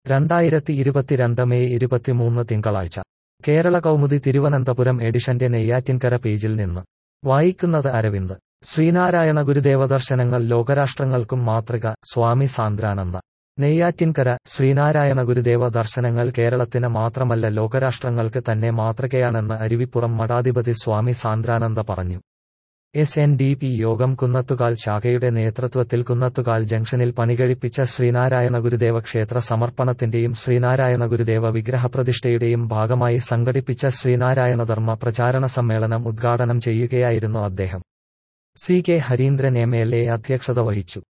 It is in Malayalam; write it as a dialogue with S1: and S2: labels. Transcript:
S1: രണ്ടായിരത്തി ഇരുപത്തിരണ്ട് മെയ് ഇരുപത്തിമൂന്ന് തിങ്കളാഴ്ച കേരള കൗമുദി തിരുവനന്തപുരം എഡിഷന്റെ നെയ്യാറ്റിൻകര പേജിൽ നിന്ന് വായിക്കുന്നത് അരവിന്ദ് ശ്രീനാരായണ ഗുരുദേവ ദർശനങ്ങൾ ലോകരാഷ്ട്രങ്ങൾക്കും മാതൃക സ്വാമി സാന്ദ്രാനന്ദ നെയ്യാറ്റിൻകര ശ്രീനാരായണ ഗുരുദേവ ദർശനങ്ങൾ കേരളത്തിന് മാത്രമല്ല ലോകരാഷ്ട്രങ്ങൾക്ക് തന്നെ മാതൃകയാണെന്ന് അരുവിപ്പുറം മഠാധിപതി സ്വാമി സാന്ദ്രാനന്ദ പറഞ്ഞു എസ് എൻ ഡി പി യോഗം കുന്നത്തുകാൽ ശാഖയുടെ നേതൃത്വത്തിൽ കുന്നത്തുകാൽ ജംഗ്ഷനിൽ പണികഴിപ്പിച്ച ശ്രീനാരായണ ഗുരുദേവ ക്ഷേത്ര സമർപ്പണത്തിന്റെയും ശ്രീനാരായണ ഗുരുദേവ വിഗ്രഹപ്രതിഷ്ഠയുടെയും ഭാഗമായി സംഘടിപ്പിച്ച ശ്രീനാരായണ ധർമ്മ പ്രചാരണ സമ്മേളനം ഉദ്ഘാടനം ചെയ്യുകയായിരുന്നു അദ്ദേഹം C K Hareendran M L A അധ്യക്ഷത വഹിച്ചു